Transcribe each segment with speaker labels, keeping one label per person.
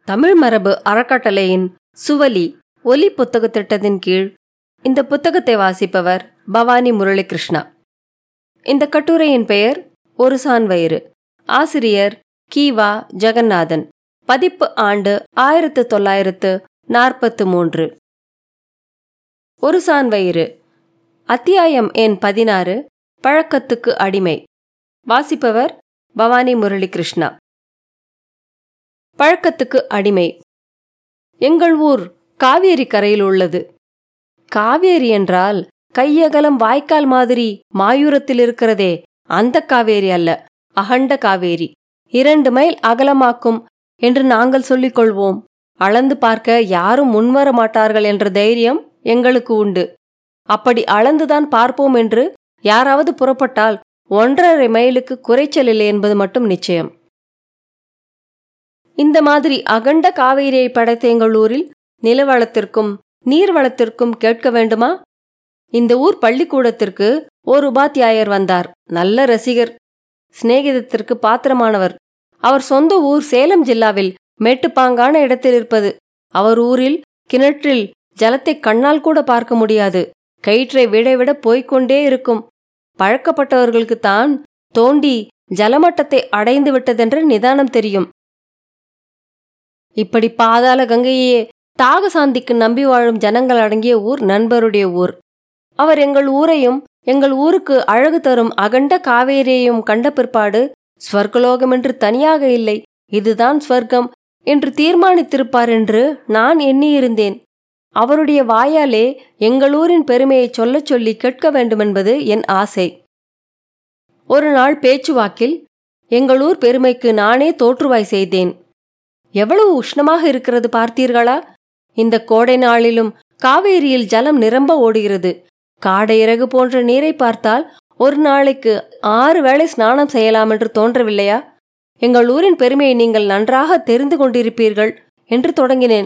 Speaker 1: தமிழ் மரபு அறக்கட்டளையின் சுவலி ஒலி புத்தக திட்டத்தின் கீழ் இந்த புத்தகத்தை வாசிப்பவர் பவானி முரளிகிருஷ்ணா இந்த கட்டுரையின் பெயர் ஒரு சான் வயிறு ஆசிரியர் கீவா ஜெகநாதன் பதிப்பு ஆண்டு ஆயிரத்து தொள்ளாயிரத்து நாற்பத்து மூன்று ஒரு சான் வயிறு அத்தியாயம் எண் பதினாறு பழக்கத்துக்கு அடிமை வாசிப்பவர் பவானி முரளிகிருஷ்ணா பழக்கத்துக்கு அடிமை எங்கள் ஊர் காவேரி கரையில் உள்ளது காவேரி என்றால் கையகலம் வாய்க்கால் மாதிரி மாயூரத்தில் இருக்கிறதே அந்த காவேரி அல்ல அகண்ட காவேரி இரண்டு மைல் அகலமாக்கும் என்று நாங்கள் சொல்லிக் கொள்வோம் அளந்து பார்க்க யாரும் முன்வர மாட்டார்கள் என்ற தைரியம் எங்களுக்கு உண்டு அப்படி அளந்துதான் பார்ப்போம் என்று யாராவது புறப்பட்டால் ஒன்றரை மைலுக்கு குறைச்சல் இல்லை என்பது மட்டும் நிச்சயம் இந்த மாதிரி அகண்ட காவேரியை படைத்த எங்கள் ஊரில் நிலவளத்திற்கும் நீர்வளத்திற்கும் கேட்க வேண்டுமா இந்த ஊர் பள்ளிக்கூடத்திற்கு ஒரு உபாத்தியாயர் வந்தார் நல்ல ரசிகர் சிநேகிதத்திற்கு பாத்திரமானவர் அவர் சொந்த ஊர் சேலம் ஜில்லாவில் மேட்டுப்பாங்கான இடத்தில் இருப்பது அவர் ஊரில் கிணற்றில் ஜலத்தை கண்ணால் கூட பார்க்க முடியாது கயிற்றை விட விட போய்க்கொண்டே இருக்கும் பழக்கப்பட்டவர்களுக்குத்தான் தோண்டி ஜலமட்டத்தை அடைந்து விட்டதென்ற நிதானம் தெரியும் இப்படி பாதாள கங்கையே தாக சாந்திக்கு நம்பி வாழும் ஜனங்கள் அடங்கிய ஊர் நண்பருடைய ஊர் அவர் எங்கள் ஊரையும் எங்கள் ஊருக்கு அழகு தரும் அகண்ட காவேரியையும் கண்ட பிற்பாடு ஸ்வர்கலோகம் என்று தனியாக இல்லை இதுதான் ஸ்வர்க்கம் என்று தீர்மானித்திருப்பார் என்று நான் எண்ணியிருந்தேன் அவருடைய வாயாலே எங்கள் ஊரின் பெருமையை சொல்லச் சொல்லி கேட்க வேண்டுமென்பது என் ஆசை ஒரு நாள் பேச்சுவாக்கில் எங்கள் ஊர் பெருமைக்கு நானே தோற்றுவாய் செய்தேன் எவ்வளவு உஷ்ணமாக இருக்கிறது பார்த்தீர்களா இந்த கோடை நாளிலும் காவேரியில் ஜலம் நிரம்ப ஓடுகிறது காடை இறகு போன்ற நீரை பார்த்தால் ஒரு நாளைக்கு ஆறு வேளை ஸ்நானம் செய்யலாம் என்று தோன்றவில்லையா எங்கள் ஊரின் பெருமையை நீங்கள் நன்றாக தெரிந்து கொண்டிருப்பீர்கள் என்று தொடங்கினேன்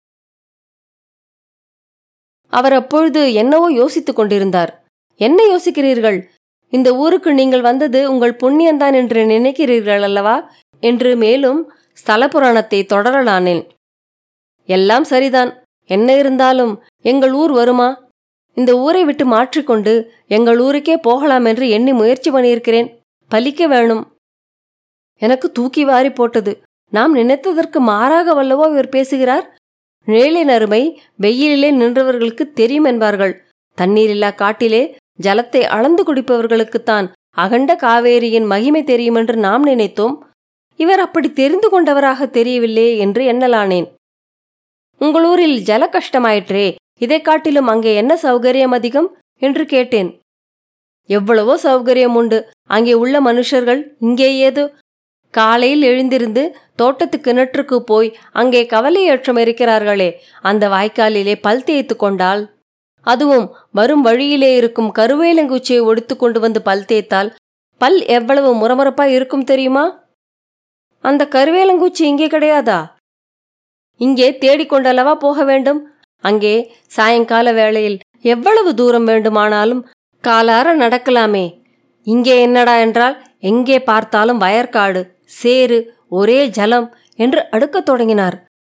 Speaker 1: அவர் அப்பொழுது என்னவோ யோசித்துக் கொண்டிருந்தார் என்ன யோசிக்கிறீர்கள் இந்த ஊருக்கு நீங்கள் வந்தது உங்கள் புண்ணியந்தான் என்று நினைக்கிறீர்கள் அல்லவா என்று மேலும் ஸ்தல புராணத்தை தொடரலானேன் எல்லாம் சரிதான் என்ன இருந்தாலும் எங்கள் ஊர் வருமா இந்த ஊரை விட்டு மாற்றிக்கொண்டு எங்கள் ஊருக்கே போகலாம் என்று எண்ணி முயற்சி பண்ணியிருக்கிறேன் பலிக்க வேணும் எனக்கு தூக்கி வாரி போட்டது நாம் நினைத்ததற்கு மாறாக வல்லவோ இவர் பேசுகிறார் நிழலின் அருமை வெயிலிலே நின்றவர்களுக்கு தெரியும் என்பார்கள் தண்ணீரில்லா காட்டிலே ஜலத்தை அளந்து குடிப்பவர்களுக்குத்தான் அகண்ட காவேரியின் மகிமை தெரியும் என்று நாம் நினைத்தோம் இவர் அப்படி தெரிந்து கொண்டவராக தெரியவில்லை என்று எண்ணலானேன் உங்கள் ஊரில் ஜல கஷ்டமாயிற்றே இதை காட்டிலும் அங்கே என்ன சௌகரியம் அதிகம் என்று கேட்டேன் எவ்வளவோ சௌகரியம் உண்டு அங்கே உள்ள மனுஷர்கள் இங்கே ஏதோ காலையில் எழுந்திருந்து தோட்டத்து கிணற்றுக்கு போய் அங்கே கவலையேற்றம் இருக்கிறார்களே அந்த வாய்க்காலிலே பல் தேய்த்து கொண்டால் அதுவும் வரும் வழியிலே இருக்கும் கருவேலங்குச்சியை ஒடித்து கொண்டு வந்து பல் தேய்த்தால் பல் எவ்வளவு முறமுறப்பா இருக்கும் தெரியுமா அந்த கருவேலங்குச்சி இங்கே கிடையாதா இங்கே தேடிக்கொண்டல்லவா போக வேண்டும் அங்கே சாயங்கால வேளையில் எவ்வளவு தூரம் வேண்டுமானாலும் காலார நடக்கலாமே இங்கே என்னடா என்றால் எங்கே பார்த்தாலும் வயற்காடு சேரு ஒரே ஜலம் என்று அடுக்கத் தொடங்கினார்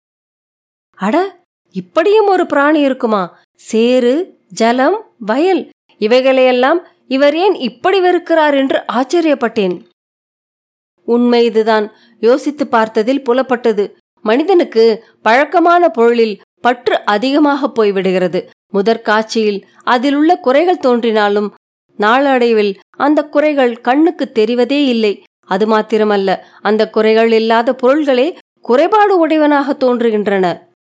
Speaker 1: அட இப்படியும் ஒரு பிராணி இருக்குமா சேரு ஜலம் வயல் இவைகளையெல்லாம் இவர் ஏன் இப்படி வெறுக்கிறார் என்று ஆச்சரியப்பட்டேன் உண்மை இதுதான் யோசித்து பார்த்ததில் புலப்பட்டது மனிதனுக்கு பழக்கமான பொருளில் பற்று அதிகமாக போய்விடுகிறது முதற் காட்சியில் அதில் உள்ள குறைகள் தோன்றினாலும் நாளடைவில் அந்த குறைகள் கண்ணுக்கு தெரிவதே இல்லை அது மாத்திரமல்ல அந்த குறைகள் இல்லாத பொருள்களே குறைபாடு உடையவனாக தோன்றுகின்றன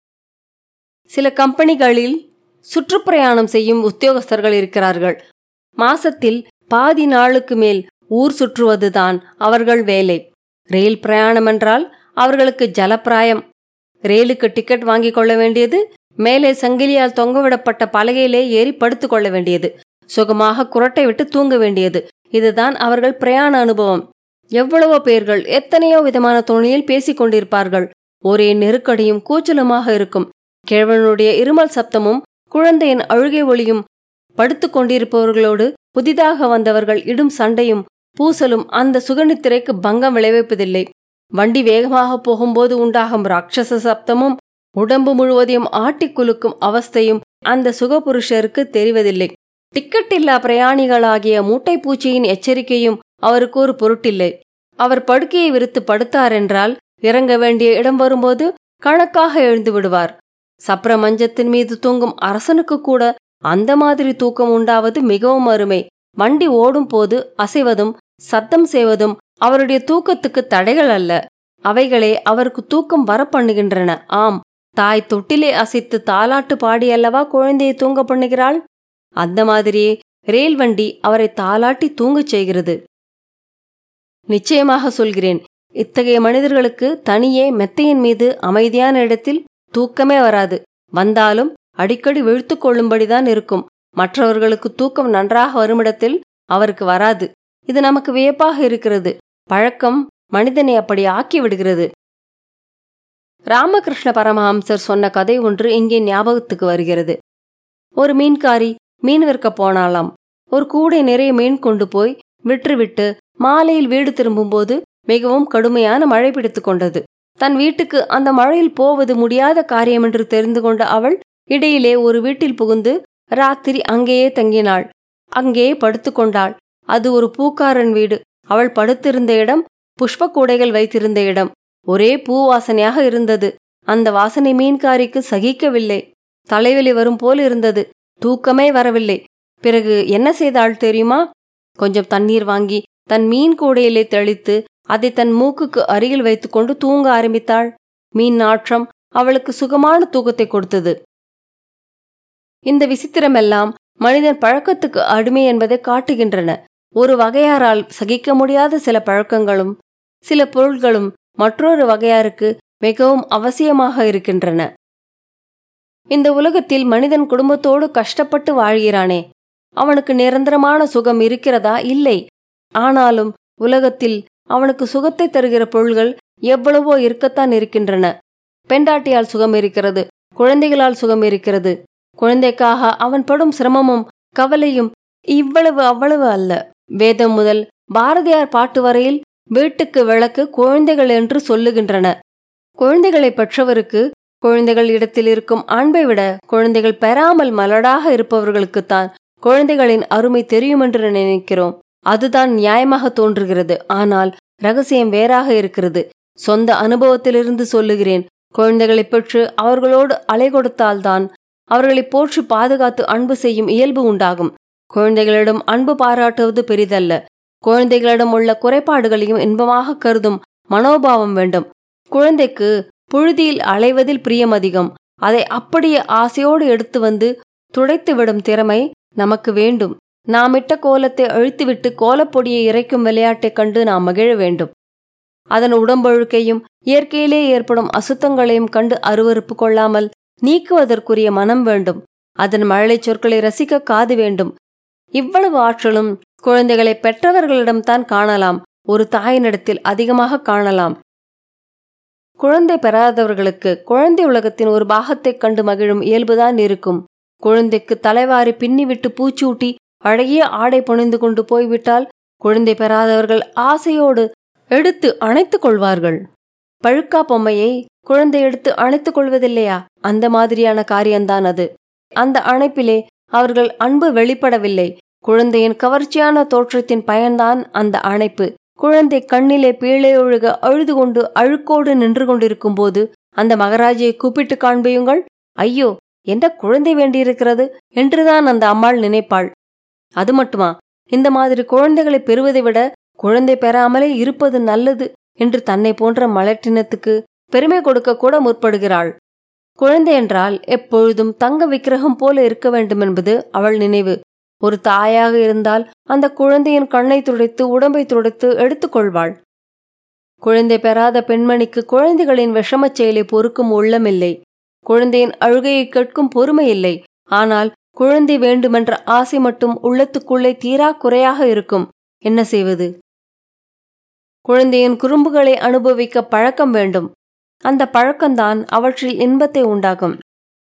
Speaker 1: சில கம்பெனிகளில் சுற்றுப்பிரயாணம் செய்யும் உத்தியோகஸ்தர்கள் இருக்கிறார்கள் மாசத்தில் பாதி நாளுக்கு மேல் ஊர் சுற்றுவதுதான் அவர்கள் வேலை ரயில் பிரயாணம் என்றால் அவர்களுக்கு ஜலப்பிராயம் ரயிலுக்கு டிக்கெட் வாங்கிக் கொள்ள வேண்டியது மேலே சங்கிலியால் தொங்கவிடப்பட்ட பலகையிலே ஏறி படுத்துக் கொள்ள வேண்டியது சுகமாக குரட்டை விட்டு தூங்க வேண்டியது இதுதான் அவர்கள் பிரயாண அனுபவம் எவ்வளவோ பேர்கள் எத்தனையோ விதமான துணியில் பேசிக் கொண்டிருப்பார்கள் ஒரே நெருக்கடியும் கூச்சலுமாக இருக்கும் கிழவனுடைய இருமல் சப்தமும் குழந்தையின் அழுகை ஒளியும் படுத்துக் கொண்டிருப்பவர்களோடு புதிதாக வந்தவர்கள் இடும் சண்டையும் பூசலும் அந்த சுகநித்திரைக்கு பங்கம் விளைவிப்பதில்லை வண்டி வேகமாக போகும்போது உண்டாகும் ராட்சச சப்தமும் உடம்பு முழுவதையும் ஆட்டிக் குலுக்கும் அவஸ்தையும் அந்த சுகபுருஷருக்கு தெரிவதில்லை டிக்கெட் இல்லா பிரயாணிகளாகிய மூட்டை பூச்சியின் எச்சரிக்கையும் அவருக்கு ஒரு பொருட்டில்லை அவர் படுக்கையை விரித்து படுத்தார் என்றால் இறங்க வேண்டிய இடம் வரும்போது கணக்காக எழுந்து விடுவார் சப்ர மஞ்சத்தின் மீது தூங்கும் அரசனுக்கு கூட அந்த மாதிரி தூக்கம் உண்டாவது மிகவும் அருமை வண்டி ஓடும் போது அசைவதும் சத்தம் செய்வதும் அவருடைய தூக்கத்துக்கு தடைகள் அல்ல அவைகளே அவருக்கு தூக்கம் வர பண்ணுகின்றன ஆம் தாய் தொட்டிலே அசைத்து தாலாட்டு பாடி அல்லவா குழந்தையை தூங்க பண்ணுகிறாள் அந்த மாதிரியே ரயில் வண்டி அவரை தாலாட்டி தூங்கச் செய்கிறது நிச்சயமாக சொல்கிறேன் இத்தகைய மனிதர்களுக்கு தனியே மெத்தையின் மீது அமைதியான இடத்தில் தூக்கமே வராது வந்தாலும் அடிக்கடி விழுத்து கொள்ளும்படிதான் இருக்கும் மற்றவர்களுக்கு தூக்கம் நன்றாக வருமிடத்தில் அவருக்கு வராது இது நமக்கு வியப்பாக இருக்கிறது பழக்கம் மனிதனை அப்படி ஆக்கி விடுகிறது ராமகிருஷ்ண பரமஹம்சர் சொன்ன கதை ஒன்று இங்கே ஞாபகத்துக்கு வருகிறது ஒரு மீன்காரி மீன் விற்க போனாலாம் ஒரு கூடை நிறைய மீன் கொண்டு போய் விற்றுவிட்டு மாலையில் வீடு திரும்பும்போது மிகவும் கடுமையான மழை பிடித்து கொண்டது தன் வீட்டுக்கு அந்த மழையில் போவது முடியாத காரியம் என்று தெரிந்து கொண்ட அவள் இடையிலே ஒரு வீட்டில் புகுந்து ராத்திரி அங்கேயே தங்கினாள் அங்கேயே படுத்துக்கொண்டாள் அது ஒரு பூக்காரன் வீடு அவள் படுத்திருந்த இடம் புஷ்ப கூடைகள் வைத்திருந்த இடம் ஒரே பூ வாசனையாக இருந்தது அந்த வாசனை மீன்காரிக்கு சகிக்கவில்லை தலைவலி வரும் போல் இருந்தது தூக்கமே வரவில்லை பிறகு என்ன செய்தாள் தெரியுமா கொஞ்சம் தண்ணீர் வாங்கி தன் மீன் கூடையிலே தெளித்து அதை தன் மூக்குக்கு அருகில் வைத்துக்கொண்டு தூங்க ஆரம்பித்தாள் மீன் நாற்றம் அவளுக்கு சுகமான தூக்கத்தை கொடுத்தது இந்த விசித்திரமெல்லாம் மனிதன் பழக்கத்துக்கு அடிமை என்பதை காட்டுகின்றன ஒரு வகையாரால் சகிக்க முடியாத சில பழக்கங்களும் சில பொருள்களும் மற்றொரு வகையாருக்கு மிகவும் அவசியமாக இருக்கின்றன இந்த உலகத்தில் மனிதன் குடும்பத்தோடு கஷ்டப்பட்டு வாழ்கிறானே அவனுக்கு நிரந்தரமான சுகம் இருக்கிறதா இல்லை ஆனாலும் உலகத்தில் அவனுக்கு சுகத்தை தருகிற பொருள்கள் எவ்வளவோ இருக்கத்தான் இருக்கின்றன பெண்டாட்டியால் சுகம் இருக்கிறது குழந்தைகளால் சுகம் இருக்கிறது குழந்தைக்காக அவன் படும் சிரமமும் கவலையும் இவ்வளவு அவ்வளவு அல்ல வேதம் முதல் பாரதியார் பாட்டு வரையில் வீட்டுக்கு விளக்கு குழந்தைகள் என்று சொல்லுகின்றன குழந்தைகளை பெற்றவருக்கு குழந்தைகள் இடத்தில் இருக்கும் அன்பை விட குழந்தைகள் பெறாமல் மலடாக இருப்பவர்களுக்குத்தான் குழந்தைகளின் அருமை தெரியும் என்று நினைக்கிறோம் அதுதான் நியாயமாக தோன்றுகிறது ஆனால் ரகசியம் வேறாக இருக்கிறது சொந்த அனுபவத்திலிருந்து சொல்லுகிறேன் குழந்தைகளை பெற்று அவர்களோடு அலை கொடுத்தால்தான் அவர்களை போற்றி பாதுகாத்து அன்பு செய்யும் இயல்பு உண்டாகும் குழந்தைகளிடம் அன்பு பாராட்டுவது பெரிதல்ல குழந்தைகளிடம் உள்ள குறைபாடுகளையும் இன்பமாக கருதும் மனோபாவம் வேண்டும் குழந்தைக்கு புழுதியில் அலைவதில் பிரியம் அதிகம் அதை அப்படியே ஆசையோடு எடுத்து வந்து துடைத்து விடும் திறமை நமக்கு வேண்டும் நாம் இட்ட கோலத்தை அழித்துவிட்டு கோலப்பொடியை இறைக்கும் விளையாட்டைக் கண்டு நாம் மகிழ வேண்டும் அதன் உடம்பொழுக்கையும் இயற்கையிலே ஏற்படும் அசுத்தங்களையும் கண்டு அருவறுப்பு கொள்ளாமல் நீக்குவதற்குரிய மனம் வேண்டும் அதன் மழலை சொற்களை ரசிக்க காது வேண்டும் இவ்வளவு ஆற்றலும் குழந்தைகளை பெற்றவர்களிடம்தான் காணலாம் ஒரு தாயினிடத்தில் அதிகமாக காணலாம் குழந்தை பெறாதவர்களுக்கு குழந்தை உலகத்தின் ஒரு பாகத்தைக் கண்டு மகிழும் இயல்புதான் இருக்கும் குழந்தைக்கு தலைவாரி பின்னிவிட்டு பூச்சூட்டி அழகிய ஆடை புனைந்து கொண்டு போய்விட்டால் குழந்தை பெறாதவர்கள் ஆசையோடு எடுத்து அணைத்துக் கொள்வார்கள் பழுக்கா பொம்மையை குழந்தை எடுத்து அணைத்துக் கொள்வதில்லையா அந்த மாதிரியான காரியம்தான் அது அந்த அணைப்பிலே அவர்கள் அன்பு வெளிப்படவில்லை குழந்தையின் கவர்ச்சியான தோற்றத்தின் பயன்தான் அந்த அணைப்பு குழந்தை கண்ணிலே பீழே ஒழுக அழுது கொண்டு அழுக்கோடு நின்று கொண்டிருக்கும் போது அந்த மகராஜியை கூப்பிட்டு காண்பியுங்கள் ஐயோ எந்த குழந்தை வேண்டியிருக்கிறது என்றுதான் அந்த அம்மாள் நினைப்பாள் அது மட்டுமா இந்த மாதிரி குழந்தைகளை பெறுவதை விட குழந்தை பெறாமலே இருப்பது நல்லது என்று தன்னை போன்ற மலட்டினத்துக்கு பெருமை கொடுக்க கூட முற்படுகிறாள் குழந்தை என்றால் எப்பொழுதும் தங்க விக்கிரகம் போல இருக்க வேண்டும் என்பது அவள் நினைவு ஒரு தாயாக இருந்தால் அந்த குழந்தையின் கண்ணை துடைத்து உடம்பை துடைத்து எடுத்துக்கொள்வாள் குழந்தை பெறாத பெண்மணிக்கு குழந்தைகளின் விஷமச் செயலை பொறுக்கும் உள்ளமில்லை குழந்தையின் அழுகையை கேட்கும் பொறுமை இல்லை ஆனால் குழந்தை வேண்டுமென்ற ஆசை மட்டும் உள்ளத்துக்குள்ளே தீரா குறையாக இருக்கும் என்ன செய்வது குழந்தையின் குறும்புகளை அனுபவிக்க பழக்கம் வேண்டும் அந்த பழக்கம்தான் அவற்றில் இன்பத்தை உண்டாகும்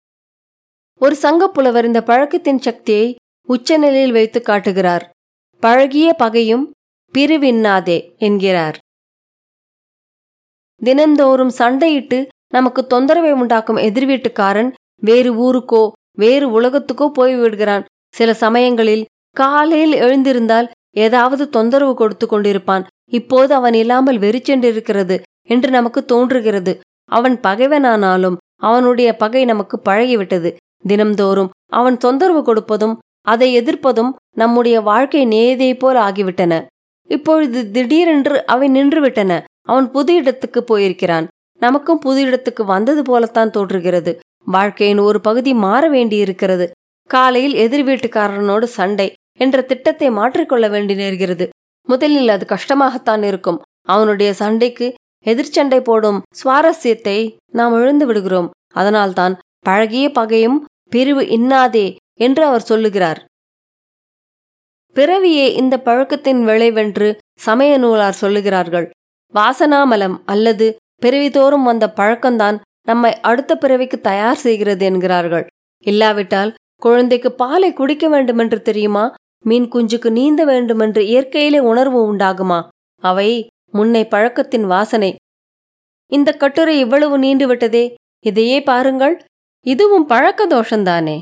Speaker 1: ஒரு சங்கப்புலவர் இந்த பழக்கத்தின் சக்தியை உச்சநிலையில் வைத்து காட்டுகிறார் பழகிய பகையும் பிரிவின்னாதே என்கிறார் தினந்தோறும் சண்டையிட்டு நமக்கு தொந்தரவை உண்டாக்கும் எதிர் வீட்டுக்காரன் வேறு ஊருக்கோ வேறு உலகத்துக்கோ போய் விடுகிறான் சில சமயங்களில் காலையில் எழுந்திருந்தால் ஏதாவது தொந்தரவு கொடுத்து கொண்டிருப்பான் இப்போது அவன் இல்லாமல் வெறிச்சென்றிருக்கிறது என்று நமக்கு தோன்றுகிறது அவன் பகைவனானாலும் அவனுடைய பகை நமக்கு பழகிவிட்டது தினம்தோறும் அவன் தொந்தரவு கொடுப்பதும் அதை எதிர்ப்பதும் நம்முடைய வாழ்க்கை நேதை போல் ஆகிவிட்டன இப்பொழுது திடீரென்று அவை நின்றுவிட்டன அவன் புது இடத்துக்கு போயிருக்கிறான் நமக்கும் புது இடத்துக்கு வந்தது போலத்தான் தோன்றுகிறது வாழ்க்கையின் ஒரு பகுதி மாற வேண்டியிருக்கிறது காலையில் எதிர் வீட்டுக்காரனோடு சண்டை என்ற திட்டத்தை மாற்றிக்கொள்ள வேண்டி நேர்கிறது முதலில் அது கஷ்டமாகத்தான் இருக்கும் அவனுடைய சண்டைக்கு எதிர்ச்சண்டை போடும் சுவாரஸ்யத்தை நாம் இழந்து விடுகிறோம் அதனால்தான் பழகிய பகையும் பிரிவு இன்னாதே என்று அவர் சொல்லுகிறார் பிறவியே இந்த பழக்கத்தின் விளைவென்று சமய நூலார் சொல்லுகிறார்கள் வாசனாமலம் அல்லது பிறவிதோறும் வந்த பழக்கம்தான் நம்மை அடுத்த பிறவிக்கு தயார் செய்கிறது என்கிறார்கள் இல்லாவிட்டால் குழந்தைக்கு பாலை குடிக்க வேண்டுமென்று தெரியுமா மீன் குஞ்சுக்கு நீந்த வேண்டுமென்று இயற்கையிலே உணர்வு உண்டாகுமா அவை முன்னை பழக்கத்தின் வாசனை இந்த கட்டுரை இவ்வளவு நீண்டு விட்டதே இதையே பாருங்கள் இதுவும் பழக்க தோஷந்தானே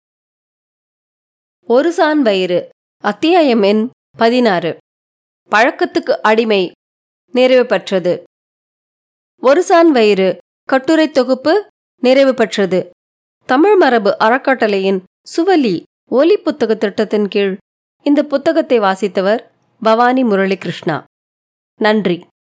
Speaker 1: ஒரு சான் வயிறு அத்தியாயம் எண் பதினாறு பழக்கத்துக்கு அடிமை நிறைவு பெற்றது ஒரு சான் வயிறு கட்டுரை தொகுப்பு நிறைவு பெற்றது தமிழ் மரபு அறக்கட்டளையின் சுவலி ஒலி புத்தக திட்டத்தின் கீழ் இந்த புத்தகத்தை வாசித்தவர் பவானி முரளி கிருஷ்ணா நன்றி